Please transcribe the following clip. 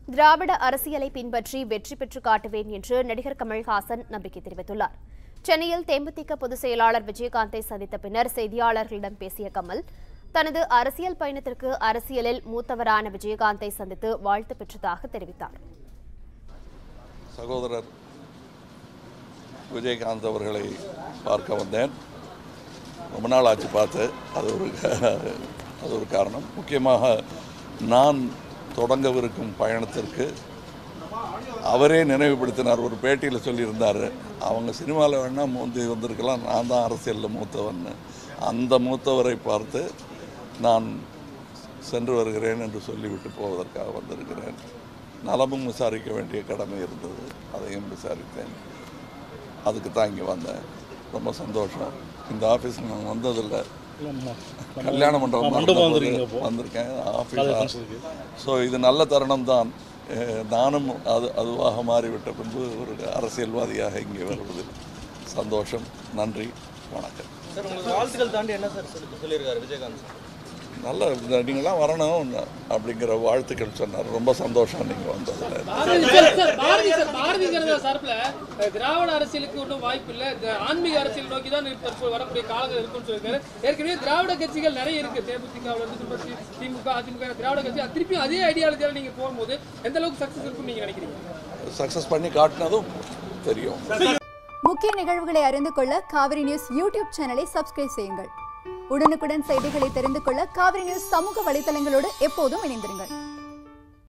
திராவிட அரசியலை பின்பற்றி வெற்றி பெற்று காட்டுவேன் என்று நடிகர் கமல்ஹாசன் நம்பிக்கை தெரிவித்துள்ளார் சென்னையில் தேமுதிக பொதுச் செயலாளர் விஜயகாந்தை சந்தித்த பின்னர் செய்தியாளர்களிடம் பேசிய கமல் தனது அரசியல் பயணத்திற்கு அரசியலில் மூத்தவரான விஜயகாந்தை சந்தித்து வாழ்த்து பெற்றதாக தெரிவித்தார் சகோதரர் விஜயகாந்த் அவர்களை பார்க்க வந்தேன் ரொம்ப நாள் ஆச்சு பார்த்து அது ஒரு அது ஒரு காரணம் முக்கியமாக நான் தொடங்கவிருக்கும் பயணத்திற்கு அவரே நினைவுபடுத்தினார் ஒரு பேட்டியில் சொல்லியிருந்தார் அவங்க சினிமாவில் வேணால் மூந்தி வந்திருக்கலாம் நான் தான் அரசியலில் மூத்தவன்னு அந்த மூத்தவரை பார்த்து நான் சென்று வருகிறேன் என்று சொல்லிவிட்டு போவதற்காக வந்திருக்கிறேன் நலமும் விசாரிக்க வேண்டிய கடமை இருந்தது அதையும் விசாரித்தேன் அதுக்கு தான் இங்கே வந்தேன் ரொம்ப சந்தோஷம் இந்த ஆஃபீஸ்க்கு நான் வந்ததில்லை கல்யாண மண்டபம் மண்டபம் வந்தபோது வந்திருக்கீங்க இப்போ. வந்திருக்கேன் ஆஃபீஸ் ஸோ இது நல்ல தருணம் தான் அஹ் நானும் அது அதுவாக மாறிவிட்ட பின்பு ஒரு அரசியல்வாதியாக இங்கே வருவது சந்தோஷம் நன்றி வணக்கம் சார் உங்களுக்கு வாழ்த்துக்கள் தாண்டி என்ன சார் சொல்லி சொல்லியிருக்காரு விஜயகாந்த் சார் நல்ல நீங்களாம் வரணும் அப்படிங்கிற வாழ்த்துக்கள் சொன்னார் ரொம்ப சந்தோஷம் நீங்கள் வந்ததில் Bharathi sir, sir, Bharathi sir, Bharatiya Janata சார்பில் அஹ், திராவிட அரசியலுக்கு ஒன்றும் வாய்ப்பு இல்லை இந்த ஆன்மீக அரசியல் நோக்கி தான் தற்போது வரக்கூடிய காலங்கள் இருக்குன்னு சொல்லியிருக்காரு ஏற்கனவே திராவிட கட்சிகள் நிறைய இருக்கு தேமுதிகவில் இருந்து திரும்ப தி- திமுக அதிமுக திராவிட கட்சி அது திருப்பி அதே ஐடியாலஜியால நீங்க போகும்போது எந்த அளவுக்கு சக்சஸ் இருக்கும்னு நீங்க நினைக்கிறீங்க சக்ஸஸ் பண்ணி காட்டினதும் தெரியும் முக்கிய நிகழ்வுகளை அறிந்து கொள்ள காவிரி நியூஸ் யூடியூப் சேனலை சப்ஸ்கிரைப் செய்யுங்கள் உடனுக்குடன் செய்திகளை தெரிந்து கொள்ள காவிரி நியூஸ் சமூக வலைதளங்களோடு எப்போதும் இணைந்திருங்கள்